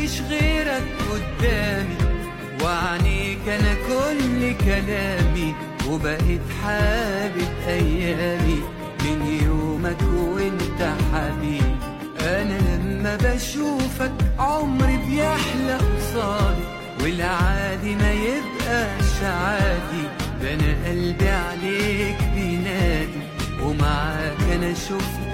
مفيش غيرك قدامي وعنيك انا كل كلامي وبقيت حابب ايامي من يومك وانت حبيبي انا لما بشوفك عمري بيحلى قصادي والعادي ما يبقاش عادي ده انا قلبي عليك بينادي ومعاك انا شفت